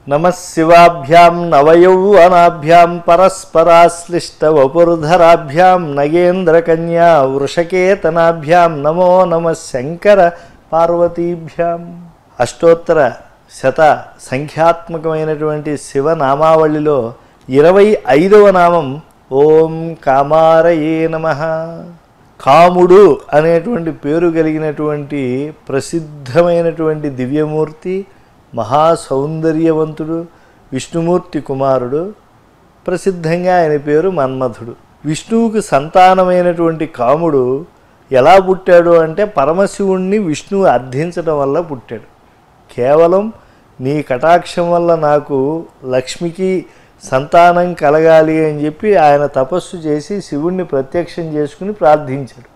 నమ శివాభ్యాం నవయౌవనాభ్యాం పరస్పరాశ్లిష్ట వపుర్ధరాభ్యాం నగేంద్రకన్యా వృషకేతనాభ్యాం నమో నమ శంకర పార్వతీభ్యాం అష్టోత్తర శత సంఖ్యాత్మకమైనటువంటి శివనామావళిలో ఇరవై ఐదవ నామం ఓం కామారయే నమ కాముడు అనేటువంటి పేరు కలిగినటువంటి ప్రసిద్ధమైనటువంటి దివ్యమూర్తి మహాసౌందర్యవంతుడు విష్ణుమూర్తి కుమారుడు ప్రసిద్ధంగా ఆయన పేరు మన్మధుడు విష్ణువుకు సంతానమైనటువంటి కాముడు ఎలా పుట్టాడు అంటే పరమశివుణ్ణి విష్ణువు అర్థించడం వల్ల పుట్టాడు కేవలం నీ కటాక్షం వల్ల నాకు లక్ష్మికి సంతానం కలగాలి అని చెప్పి ఆయన తపస్సు చేసి శివుణ్ణి ప్రత్యక్షం చేసుకుని ప్రార్థించాడు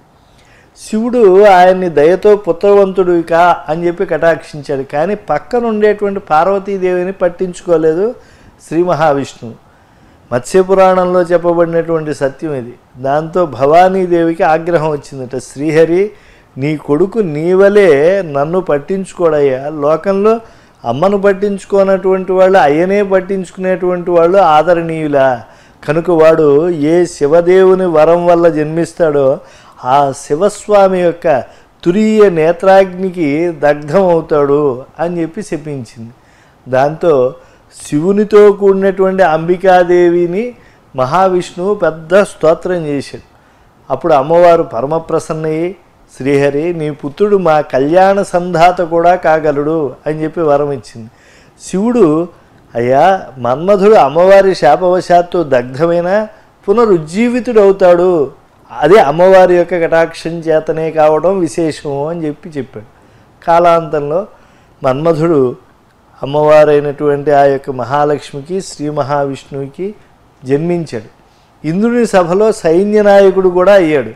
శివుడు ఆయన్ని దయతో పుత్రవంతుడు కా అని చెప్పి కటాక్షించాడు కానీ పక్కన ఉండేటువంటి పార్వతీదేవిని పట్టించుకోలేదు శ్రీ మహావిష్ణువు మత్స్యపురాణంలో చెప్పబడినటువంటి సత్యం ఇది దాంతో భవానీదేవికి ఆగ్రహం వచ్చిందట శ్రీహరి నీ కొడుకు నీవలే నన్ను పట్టించుకోడయ్యా లోకంలో అమ్మను పట్టించుకోనటువంటి వాళ్ళు అయ్యనే పట్టించుకునేటువంటి వాళ్ళు ఆదరణీయులా కనుక వాడు ఏ శివదేవుని వరం వల్ల జన్మిస్తాడో ఆ శివస్వామి యొక్క తురీయ నేత్రాగ్నికి దగ్ధం అవుతాడు అని చెప్పి చెప్పించింది దాంతో శివునితో కూడినటువంటి అంబికాదేవిని మహావిష్ణువు పెద్ద స్తోత్రం చేశాడు అప్పుడు అమ్మవారు పరమప్రసన్నయ్యి శ్రీహరి నీ పుత్రుడు మా కళ్యాణ సంధాత కూడా కాగలడు అని చెప్పి వరం ఇచ్చింది శివుడు అయ్యా మన్మధుడు అమ్మవారి శాపవశాత్తు దగ్ధమైన పునరుజ్జీవితుడు అవుతాడు అదే అమ్మవారి యొక్క కటాక్షం చేతనే కావడం విశేషము అని చెప్పి చెప్పాడు కాలాంతంలో మన్మధుడు అమ్మవారైనటువంటి ఆ యొక్క మహాలక్ష్మికి శ్రీ మహావిష్ణువుకి జన్మించాడు ఇంద్రుని సభలో సైన్య నాయకుడు కూడా అయ్యాడు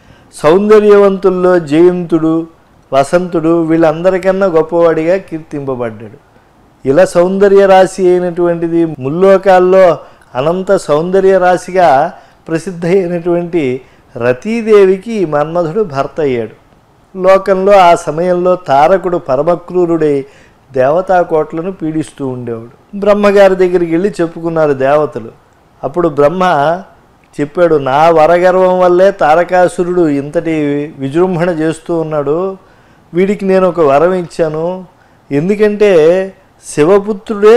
సౌందర్యవంతుల్లో జయంతుడు వసంతుడు వీళ్ళందరికన్నా గొప్పవాడిగా కీర్తింపబడ్డాడు ఇలా సౌందర్య రాశి అయినటువంటిది ముల్లోకాల్లో అనంత సౌందర్య రాశిగా ప్రసిద్ధ అయినటువంటి రతీదేవికి ఈ మన్మధుడు భర్త అయ్యాడు లోకంలో ఆ సమయంలో తారకుడు పరమక్రూరుడై దేవతా కోట్లను పీడిస్తూ ఉండేవాడు బ్రహ్మగారి దగ్గరికి వెళ్ళి చెప్పుకున్నారు దేవతలు అప్పుడు బ్రహ్మ చెప్పాడు నా వరగర్వం వల్లే తారకాసురుడు ఇంతటి విజృంభణ చేస్తూ ఉన్నాడు వీడికి నేను ఒక వరం ఇచ్చాను ఎందుకంటే శివపుత్రుడే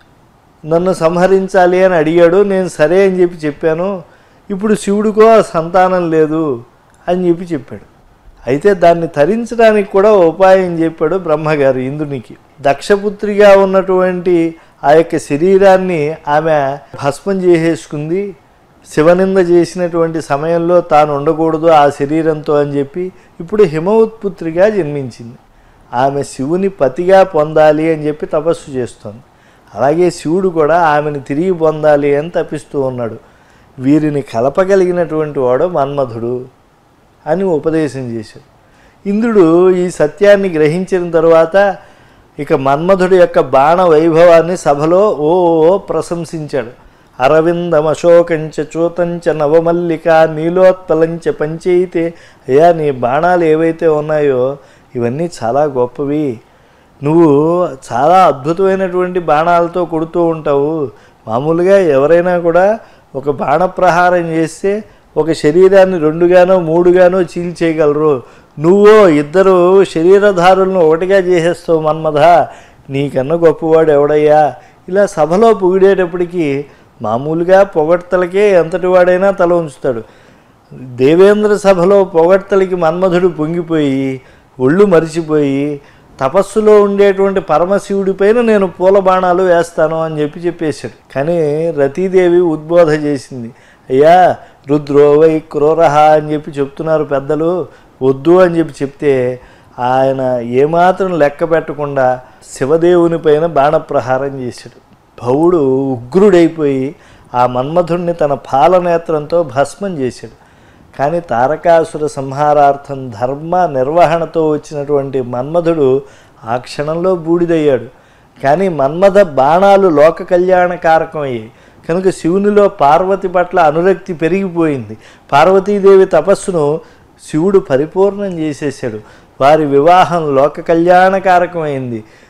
నన్ను సంహరించాలి అని అడిగాడు నేను సరే అని చెప్పి చెప్పాను ఇప్పుడు శివుడికో ఆ సంతానం లేదు అని చెప్పి చెప్పాడు అయితే దాన్ని తరించడానికి కూడా ఉపాయం చెప్పాడు బ్రహ్మగారు ఇంద్రునికి దక్షపుత్రిగా ఉన్నటువంటి ఆ యొక్క శరీరాన్ని ఆమె భస్మం చేసేసుకుంది శివనింద చేసినటువంటి సమయంలో తాను ఉండకూడదు ఆ శరీరంతో అని చెప్పి ఇప్పుడు హిమవత్పుత్రిగా జన్మించింది ఆమె శివుని పతిగా పొందాలి అని చెప్పి తపస్సు చేస్తోంది అలాగే శివుడు కూడా ఆమెను తిరిగి పొందాలి అని తపిస్తూ ఉన్నాడు వీరిని కలపగలిగినటువంటి వాడు మన్మధుడు అని ఉపదేశం చేశాడు ఇంద్రుడు ఈ సత్యాన్ని గ్రహించిన తరువాత ఇక మన్మధుడి యొక్క బాణ వైభవాన్ని సభలో ఓ ఓ ప్రశంసించాడు అరవిందమశోకంచ చూతంచ నవమల్లిక నీలోత్పలంచ పంచయితే అయ్యా నీ బాణాలు ఏవైతే ఉన్నాయో ఇవన్నీ చాలా గొప్పవి నువ్వు చాలా అద్భుతమైనటువంటి బాణాలతో కొడుతూ ఉంటావు మామూలుగా ఎవరైనా కూడా ఒక బాణ ప్రహారం చేస్తే ఒక శరీరాన్ని రెండుగానో మూడుగానో చీల్చేయగలరు నువ్వు ఇద్దరు శరీరధారులను ఒకటిగా చేసేస్తావు మన్మధ నీకన్నా గొప్పవాడు ఎవడయ్యా ఇలా సభలో పొగిడేటప్పటికీ మామూలుగా పొగడ్తలకే ఎంతటి వాడైనా తల ఉంచుతాడు దేవేంద్ర సభలో పొగడ్తలకి మన్మధుడు పొంగిపోయి ఒళ్ళు మరిచిపోయి తపస్సులో ఉండేటువంటి పరమశివుడి పైన నేను పూల బాణాలు వేస్తాను అని చెప్పి చెప్పేశాడు కానీ రతీదేవి ఉద్బోధ చేసింది అయ్యా రుద్రో వై క్రూరహ అని చెప్పి చెప్తున్నారు పెద్దలు వద్దు అని చెప్పి చెప్తే ఆయన ఏమాత్రం లెక్క పెట్టకుండా శివదేవుని పైన బాణప్రహారం చేశాడు భవుడు ఉగ్రుడైపోయి ఆ మన్మధుణ్ణి తన పాలనేత్రంతో భస్మం చేశాడు కానీ తారకాసుర సంహారార్థం ధర్మ నిర్వహణతో వచ్చినటువంటి మన్మధుడు ఆ క్షణంలో బూడిదయ్యాడు కానీ మన్మథ బాణాలు లోక కళ్యాణకారకం అయ్యాయి కనుక శివునిలో పార్వతి పట్ల అనురక్తి పెరిగిపోయింది పార్వతీదేవి తపస్సును శివుడు పరిపూర్ణం చేసేసాడు వారి వివాహం లోక కళ్యాణకారకమైంది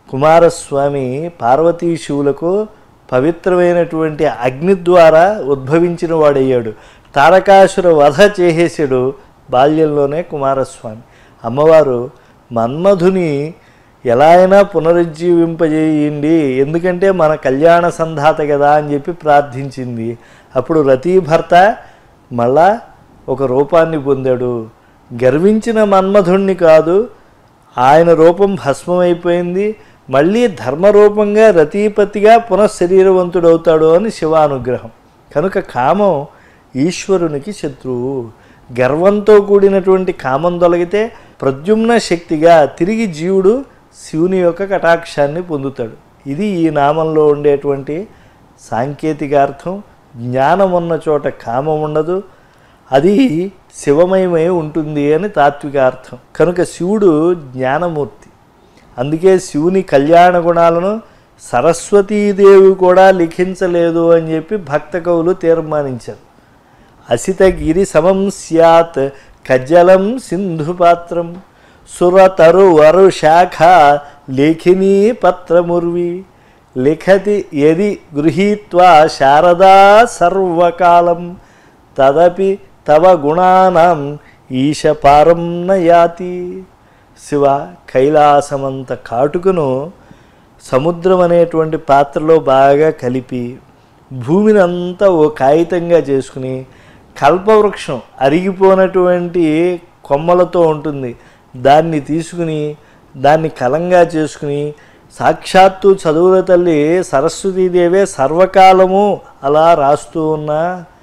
కుమారస్వామి పార్వతీ శివులకు పవిత్రమైనటువంటి అగ్ని ద్వారా ఉద్భవించిన వాడయ్యాడు తారకాసుర వధ చేసేసాడు బాల్యంలోనే కుమారస్వామి అమ్మవారు మన్మధుని ఎలా అయినా పునరుజ్జీవింపజేయండి ఎందుకంటే మన కళ్యాణ సంధాత కదా అని చెప్పి ప్రార్థించింది అప్పుడు రతీ భర్త మళ్ళా ఒక రూపాన్ని పొందాడు గర్వించిన మన్మధుణ్ణి కాదు ఆయన రూపం భస్మమైపోయింది మళ్ళీ ధర్మరూపంగా రతీపతిగా పునఃశరీరవంతుడవుతాడు అని శివానుగ్రహం కనుక కామం ఈశ్వరునికి శత్రువు గర్వంతో కూడినటువంటి కామం తొలగితే ప్రద్యుమ్న శక్తిగా తిరిగి జీవుడు శివుని యొక్క కటాక్షాన్ని పొందుతాడు ఇది ఈ నామంలో ఉండేటువంటి సాంకేతికార్థం జ్ఞానం ఉన్న చోట కామం ఉండదు అది శివమయమై ఉంటుంది అని తాత్వికార్థం కనుక శివుడు జ్ఞానమూర్తి అందుకే శివుని కళ్యాణ గుణాలను సరస్వతీదేవి కూడా లిఖించలేదు అని చెప్పి భక్త కవులు తీర్మానించారు అసితగిరి సమం స్యాత్ కజ్జలం సింధుపాత్రం సురతరు వరు శాఖ లేఖినీ పత్రముర్వి లిఖతి యది గృహీత్వా శారదా సర్వకాలం తదపి తవ గుణానం ఈశ పారం నయాతి శివ కైలాసమంత కాటుకను సముద్రం అనేటువంటి పాత్రలో బాగా కలిపి భూమిని అంతా ఓ కాగితంగా చేసుకుని కల్పవృక్షం అరిగిపోనటువంటి కొమ్మలతో ఉంటుంది దాన్ని తీసుకుని దాన్ని కలంగా చేసుకుని సాక్షాత్తు చదువుల తల్లి సరస్వతీదేవే సర్వకాలము అలా రాస్తూ ఉన్నా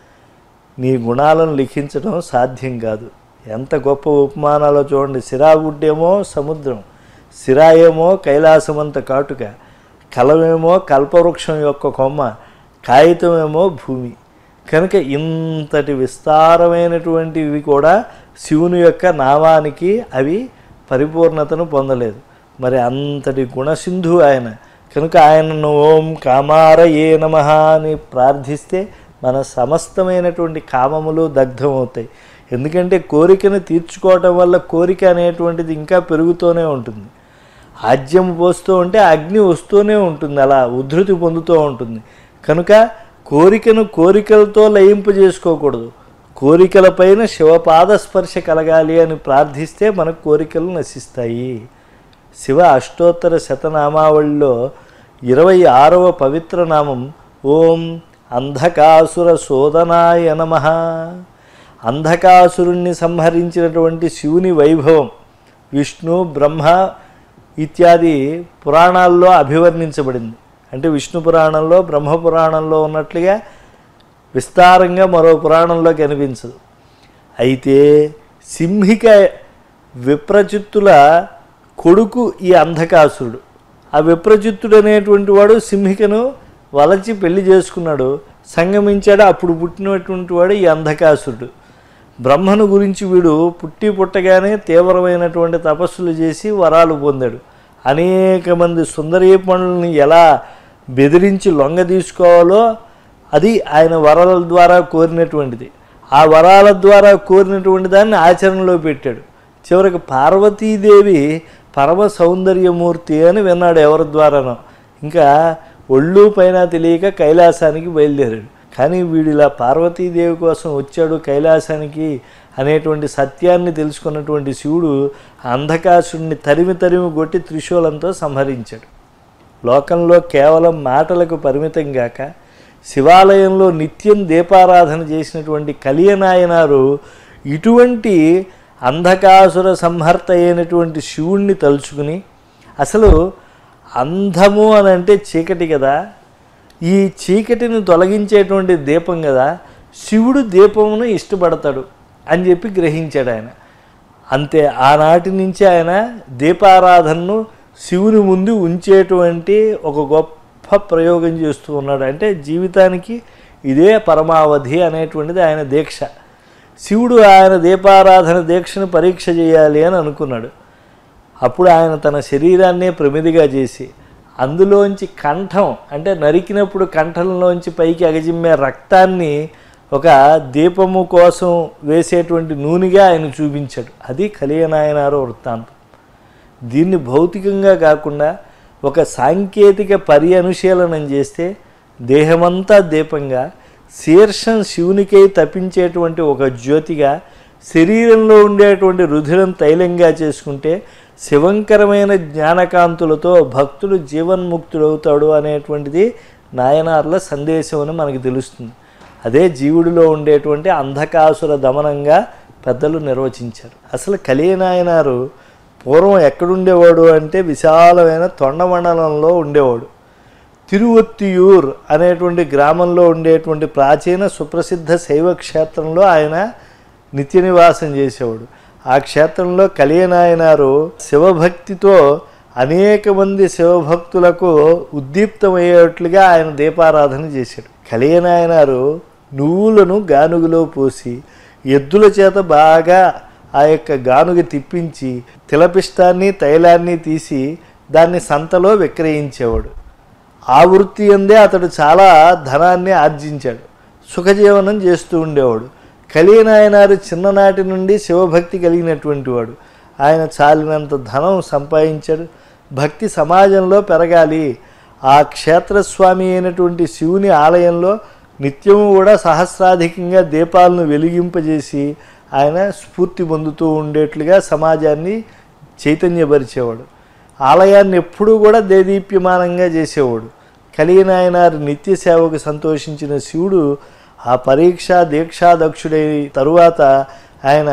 నీ గుణాలను లిఖించడం సాధ్యం కాదు ఎంత గొప్ప ఉపమానాలో చూడండి సిరాగుడ్డేమో సముద్రం సిరా ఏమో కైలాసమంత కాటుక కలమేమో కల్పవృక్షం యొక్క కొమ్మ కాగితమేమో భూమి కనుక ఇంతటి విస్తారమైనటువంటివి కూడా శివుని యొక్క నామానికి అవి పరిపూర్ణతను పొందలేదు మరి అంతటి గుణసింధు ఆయన కనుక ఆయనను ఓం కామార ఏ నమ అని ప్రార్థిస్తే మన సమస్తమైనటువంటి కామములు దగ్ధమవుతాయి ఎందుకంటే కోరికను తీర్చుకోవటం వల్ల కోరిక అనేటువంటిది ఇంకా పెరుగుతూనే ఉంటుంది ఆజ్యం పోస్తూ ఉంటే అగ్ని వస్తూనే ఉంటుంది అలా ఉధృతి పొందుతూ ఉంటుంది కనుక కోరికను కోరికలతో లయింపజేసుకోకూడదు కోరికలపైన శివపాద స్పర్శ కలగాలి అని ప్రార్థిస్తే మన కోరికలు నశిస్తాయి శివ అష్టోత్తర శతనామావళిలో ఇరవై ఆరవ పవిత్ర నామం ఓం అంధకాసుర శోధనాయ నమ అంధకాసురుణ్ణి సంహరించినటువంటి శివుని వైభవం విష్ణు బ్రహ్మ ఇత్యాది పురాణాల్లో అభివర్ణించబడింది అంటే విష్ణు పురాణంలో బ్రహ్మ పురాణంలో ఉన్నట్లుగా విస్తారంగా మరో పురాణంలో కనిపించదు అయితే సింహిక విప్రచిత్తుల కొడుకు ఈ అంధకాసురుడు ఆ విప్రచిత్తుడు అనేటువంటి వాడు సింహికను వలచి పెళ్లి చేసుకున్నాడు సంగమించాడు అప్పుడు పుట్టినటువంటి వాడు ఈ అంధకాసురుడు బ్రహ్మను గురించి వీడు పుట్టి పుట్టగానే తీవ్రమైనటువంటి తపస్సులు చేసి వరాలు పొందాడు అనేక మంది సుందరీపణుల్ని ఎలా బెదిరించి లొంగ తీసుకోవాలో అది ఆయన వరాల ద్వారా కోరినటువంటిది ఆ వరాల ద్వారా కోరినటువంటి దాన్ని ఆచరణలో పెట్టాడు చివరికి పార్వతీదేవి పరమ సౌందర్యమూర్తి అని విన్నాడు ఎవరి ద్వారానో ఇంకా ఒళ్ళు పైన తెలియక కైలాసానికి బయలుదేరాడు కానీ వీడిలా పార్వతీదేవి కోసం వచ్చాడు కైలాసానికి అనేటువంటి సత్యాన్ని తెలుసుకున్నటువంటి శివుడు అంధకాసుడిని తరిమి తరిమి కొట్టి త్రిశూలంతో సంహరించాడు లోకంలో కేవలం మాటలకు పరిమితం గాక శివాలయంలో నిత్యం దీపారాధన చేసినటువంటి కలియనాయనారు ఇటువంటి అంధకాసుర సంహర్త అయినటువంటి శివుణ్ణి తలుచుకుని అసలు అంధము అని అంటే చీకటి కదా ఈ చీకటిని తొలగించేటువంటి దీపం కదా శివుడు దీపమును ఇష్టపడతాడు అని చెప్పి గ్రహించాడు ఆయన అంతే ఆనాటి నుంచి ఆయన దీపారాధనను శివుని ముందు ఉంచేటువంటి ఒక గొప్ప ప్రయోగం చేస్తూ ఉన్నాడు అంటే జీవితానికి ఇదే పరమావధి అనేటువంటిది ఆయన దీక్ష శివుడు ఆయన దీపారాధన దీక్షను పరీక్ష చేయాలి అని అనుకున్నాడు అప్పుడు ఆయన తన శరీరాన్నే ప్రమిదిగా చేసి అందులోంచి కంఠం అంటే నరికినప్పుడు కంఠంలోంచి పైకి అగజిమ్మే రక్తాన్ని ఒక దీపము కోసం వేసేటువంటి నూనెగా ఆయన చూపించాడు అది కలియనాయనారో వృత్తాంతం దీన్ని భౌతికంగా కాకుండా ఒక సాంకేతిక పర్యనుశీలనం చేస్తే దేహమంతా దీపంగా శీర్షం శివునికై తప్పించేటువంటి ఒక జ్యోతిగా శరీరంలో ఉండేటువంటి రుధిరం తైలంగా చేసుకుంటే శివంకరమైన జ్ఞానకాంతులతో భక్తుడు జీవన్ముక్తుడవుతాడు అనేటువంటిది నాయనార్ల సందేశం అని మనకు తెలుస్తుంది అదే జీవుడిలో ఉండేటువంటి అంధకాసుర దమనంగా పెద్దలు నిర్వచించారు అసలు కలియనాయనారు పూర్వం ఎక్కడుండేవాడు అంటే విశాలమైన తొండమండలంలో ఉండేవాడు తిరువొత్తియూర్ అనేటువంటి గ్రామంలో ఉండేటువంటి ప్రాచీన సుప్రసిద్ధ శైవ క్షేత్రంలో ఆయన నిత్య నివాసం చేసేవాడు ఆ క్షేత్రంలో కలియనాయనారు శివభక్తితో అనేక మంది శివభక్తులకు ఉద్దీప్తమయ్యేట్లుగా ఆయన దీపారాధన చేశాడు కలియనాయనారు నువ్వులను గానుగులో పోసి ఎద్దుల చేత బాగా ఆ యొక్క గానుగ తిప్పించి తిలపిష్టాన్ని తైలాన్ని తీసి దాన్ని సంతలో విక్రయించేవాడు ఆ వృత్తి అందే అతడు చాలా ధనాన్ని ఆర్జించాడు సుఖజీవనం చేస్తూ ఉండేవాడు కలియనాయనారు చిన్ననాటి నుండి శివభక్తి కలిగినటువంటి వాడు ఆయన చాలినంత ధనం సంపాదించాడు భక్తి సమాజంలో పెరగాలి ఆ క్షేత్రస్వామి అయినటువంటి శివుని ఆలయంలో నిత్యము కూడా సహస్రాధికంగా దీపాలను వెలిగింపజేసి ఆయన స్ఫూర్తి పొందుతూ ఉండేట్లుగా సమాజాన్ని చైతన్యపరిచేవాడు ఆలయాన్ని ఎప్పుడూ కూడా దేదీప్యమానంగా చేసేవాడు కలిగినాయనారు నిత్య సేవకు సంతోషించిన శివుడు ఆ పరీక్ష దీక్షాదక్షుడై తరువాత ఆయన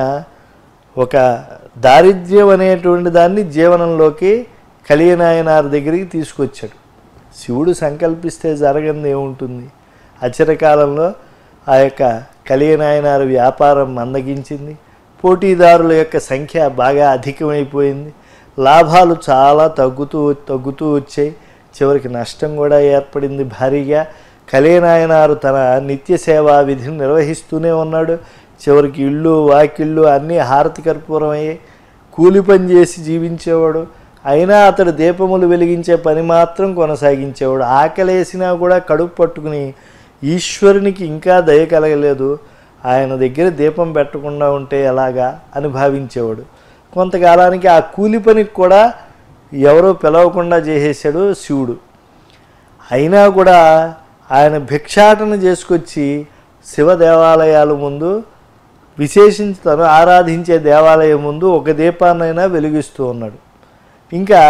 ఒక దారిద్ర్యం అనేటువంటి దాన్ని జీవనంలోకి కలియనాయనార్ దగ్గరికి తీసుకొచ్చాడు శివుడు సంకల్పిస్తే జరగంది ఏముంటుంది అచిరకాలంలో ఆ యొక్క కలియనాయనారు వ్యాపారం మందగించింది పోటీదారుల యొక్క సంఖ్య బాగా అధికమైపోయింది లాభాలు చాలా తగ్గుతూ తగ్గుతూ వచ్చాయి చివరికి నష్టం కూడా ఏర్పడింది భారీగా కలియనాయనారు తన నిత్య సేవా విధిని నిర్వహిస్తూనే ఉన్నాడు చివరికి ఇళ్ళు వాకిళ్ళు అన్నీ హారతి కర్పూరం అయ్యాయి కూలి పని చేసి జీవించేవాడు అయినా అతడు దీపములు వెలిగించే పని మాత్రం కొనసాగించేవాడు ఆకలేసినా కూడా కడుపు పట్టుకుని ఈశ్వరునికి ఇంకా దయ కలగలేదు ఆయన దగ్గర దీపం పెట్టకుండా ఉంటే ఎలాగా అని భావించేవాడు కొంతకాలానికి ఆ కూలి పనికి కూడా ఎవరో పిలవకుండా చేసేసాడు శివుడు అయినా కూడా ఆయన భిక్షాటన చేసుకొచ్చి శివ దేవాలయాల ముందు విశేషించి తను ఆరాధించే దేవాలయం ముందు ఒక దీపాన్నైనా వెలిగిస్తూ ఉన్నాడు ఇంకా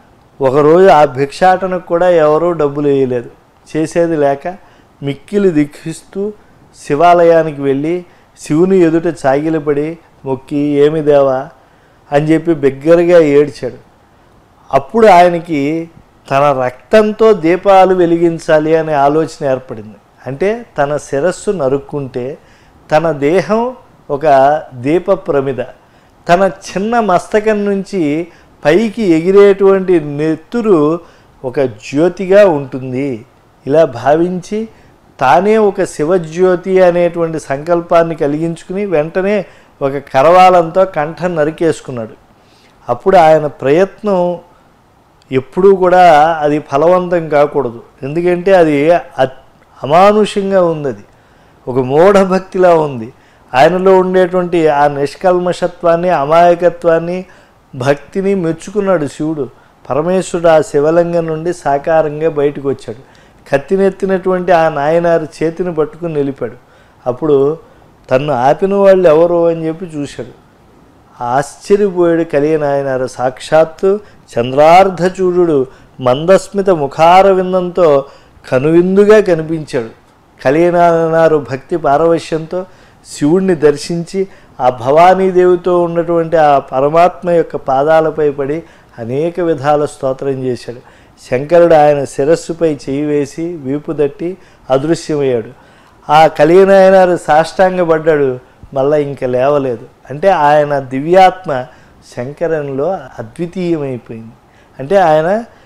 ఒకరోజు ఆ భిక్షాటనకు కూడా ఎవరూ డబ్బులు వేయలేదు చేసేది లేక మిక్కిలి దిక్కిస్తూ శివాలయానికి వెళ్ళి శివుని ఎదుట చాగిలపడి మొక్కి ఏమి దేవా అని చెప్పి బిగ్గరగా ఏడ్చాడు అప్పుడు ఆయనకి తన రక్తంతో దీపాలు వెలిగించాలి అనే ఆలోచన ఏర్పడింది అంటే తన శిరస్సు నరుక్కుంటే తన దేహం ఒక దీప ప్రమిద తన చిన్న మస్తకం నుంచి పైకి ఎగిరేటువంటి నెత్తురు ఒక జ్యోతిగా ఉంటుంది ఇలా భావించి తానే ఒక శివజ్యోతి అనేటువంటి సంకల్పాన్ని కలిగించుకుని వెంటనే ఒక కరవాలంతో కంఠం నరికేసుకున్నాడు అప్పుడు ఆయన ప్రయత్నం ఎప్పుడూ కూడా అది ఫలవంతం కాకూడదు ఎందుకంటే అది అ- అమానుషంగా ఉంది అది ఒక మూఢభక్తిలా ఉంది ఆయనలో ఉండేటువంటి ఆ నిష్కల్మషత్వాన్ని అమాయకత్వాన్ని భక్తిని మెచ్చుకున్నాడు శివుడు పరమేశ్వరుడు ఆ శివలింగం నుండి సాకారంగా బయటకు వచ్చాడు కత్తినెత్తినటువంటి ఆ నాయనారు చేతిని పట్టుకుని నిలిపాడు అప్పుడు తన్ను ఆపిన వాళ్ళు ఎవరు అని చెప్పి చూశాడు ఆశ్చర్యపోయాడు కలియనాయనారు సాక్షాత్తు చంద్రార్ధచూడు మందస్మిత ముఖార విందంతో కనువిందుగా కనిపించాడు కలియనాయనారు భక్తి పారవశ్యంతో శివుణ్ణి దర్శించి ఆ భవానీదేవితో ఉన్నటువంటి ఆ పరమాత్మ యొక్క పాదాలపై పడి అనేక విధాల స్తోత్రం చేశాడు శంకరుడు ఆయన శిరస్సుపై చేయి వేసి వీపు దట్టి అదృశ్యమయ్యాడు ఆ కలియనాయనారు సాష్టాంగపడ్డాడు మళ్ళా ఇంకా లేవలేదు అంటే ఆయన దివ్యాత్మ శంకరంలో అద్వితీయమైపోయింది అంటే ఆయన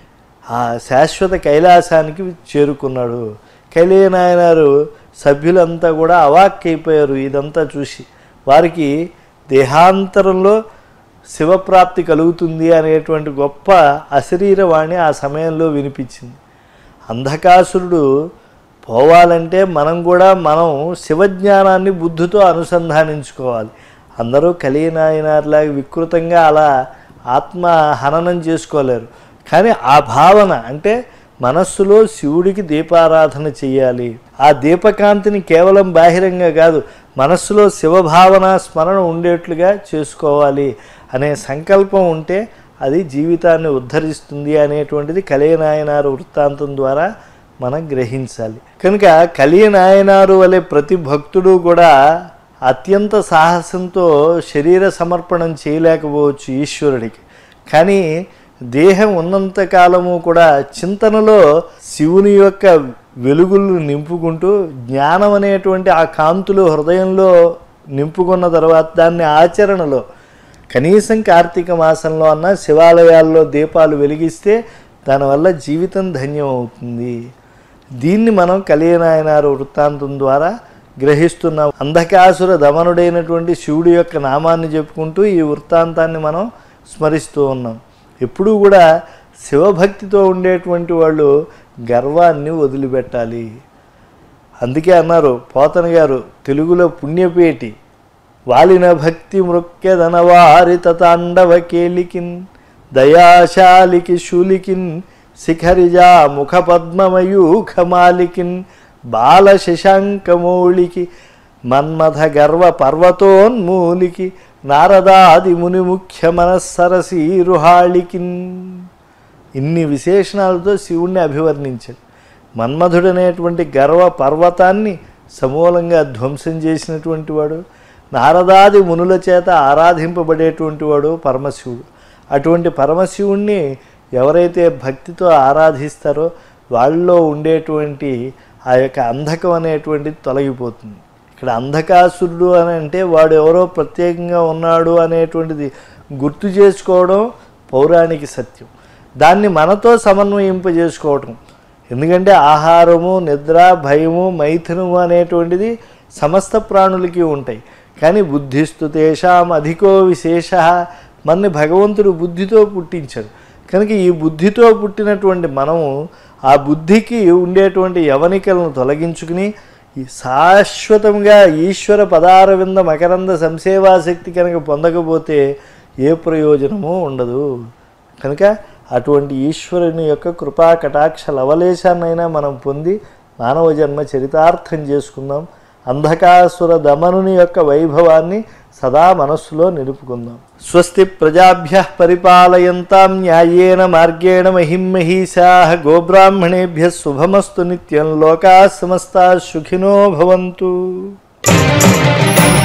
ఆ శాశ్వత కైలాసానికి చేరుకున్నాడు కైలేయనాయనారు సభ్యులంతా కూడా అవాక్కైపోయారు ఇదంతా చూసి వారికి దేహాంతరంలో శివప్రాప్తి కలుగుతుంది అనేటువంటి గొప్ప అశరీరవాణి ఆ సమయంలో వినిపించింది అంధకాసురుడు పోవాలంటే మనం కూడా మనం శివజ్ఞానాన్ని బుద్ధితో అనుసంధానించుకోవాలి అందరూ కలియనాయనార్లాగా వికృతంగా అలా ఆత్మ హననం చేసుకోలేరు కానీ ఆ భావన అంటే మనస్సులో శివుడికి దీపారాధన చేయాలి ఆ దీపకాంతిని కేవలం బాహిరంగా కాదు మనస్సులో శివభావన స్మరణ ఉండేట్లుగా చేసుకోవాలి అనే సంకల్పం ఉంటే అది జీవితాన్ని ఉద్ధరిస్తుంది అనేటువంటిది కలియనాయనారు వృత్తాంతం ద్వారా మనం గ్రహించాలి కనుక కలియనాయనారు వలె ప్రతి భక్తుడు కూడా అత్యంత సాహసంతో శరీర సమర్పణం చేయలేకపోవచ్చు ఈశ్వరుడికి కానీ దేహం ఉన్నంత కాలము కూడా చింతనలో శివుని యొక్క వెలుగులను నింపుకుంటూ జ్ఞానం అనేటువంటి ఆ కాంతులు హృదయంలో నింపుకున్న తర్వాత దాన్ని ఆచరణలో కనీసం కార్తీక మాసంలో అన్న శివాలయాల్లో దీపాలు వెలిగిస్తే దానివల్ల జీవితం ధన్యం అవుతుంది దీన్ని మనం కలియనాయనారు వృత్తాంతం ద్వారా గ్రహిస్తున్నాం అంధకాసుర దమనుడైనటువంటి శివుడి యొక్క నామాన్ని చెప్పుకుంటూ ఈ వృత్తాంతాన్ని మనం స్మరిస్తూ ఉన్నాం ఎప్పుడూ కూడా శివభక్తితో ఉండేటువంటి వాళ్ళు గర్వాన్ని వదిలిపెట్టాలి అందుకే అన్నారు పోతన గారు తెలుగులో పుణ్యపేటి వాలిన భక్తి మృక్కెదనవారి తాండవ కేలికిన్ దయాశాలికి శూలికిన్ శిఖరిజా ముఖ పద్మమయూఖమాలికిన్ బాల శశాంకమౌళికి మన్మథ గర్వ పర్వతోన్మూలికి నారదాది ముని ముఖ్య మనస్సరసీరుహాళికిన్ ఇన్ని విశేషణాలతో శివుణ్ణి అభివర్ణించాడు మన్మధుడనేటువంటి గర్వ పర్వతాన్ని సమూలంగా ధ్వంసం చేసినటువంటి వాడు నారదాది మునుల చేత ఆరాధింపబడేటువంటి వాడు పరమశివుడు అటువంటి పరమశివుణ్ణి ఎవరైతే భక్తితో ఆరాధిస్తారో వాళ్ళలో ఉండేటువంటి ఆ యొక్క అంధకం అనేటువంటిది తొలగిపోతుంది ఇక్కడ అంధకాసురుడు అని అంటే వాడు ఎవరో ప్రత్యేకంగా ఉన్నాడు అనేటువంటిది గుర్తు చేసుకోవడం పౌరాణిక సత్యం దాన్ని మనతో సమన్వయింపజేసుకోవటం ఎందుకంటే ఆహారము నిద్ర భయము మైథునము అనేటువంటిది సమస్త ప్రాణులకి ఉంటాయి కానీ బుద్ధిస్తు తేషాం అధికో విశేష మనని భగవంతుడు బుద్ధితో పుట్టించాడు కనుక ఈ బుద్ధితో పుట్టినటువంటి మనము ఆ బుద్ధికి ఉండేటువంటి యవనికలను తొలగించుకుని ఈ శాశ్వతంగా ఈశ్వర పదారవింద మకరంద సంసేవాశక్తి కనుక పొందకపోతే ఏ ప్రయోజనము ఉండదు కనుక అటువంటి ఈశ్వరుని యొక్క కృపా కటాక్ష లవలేశాన్నైనా మనం పొంది మానవ జన్మ చరితార్థం చేసుకుందాం అంధకాసుర దమనుని యొక్క వైభవాన్ని సదా మనస్సులో నిలుపుకుందాం స్వస్తి ప్రజాభ్య పరిపాలయంతాం న్యాయేన మార్గేణ మహిమహీషా గోబ్రాహ్మణేభ్య శుభమస్తు నిత్యం లోకా సమస్తా సుఖినో భవంతు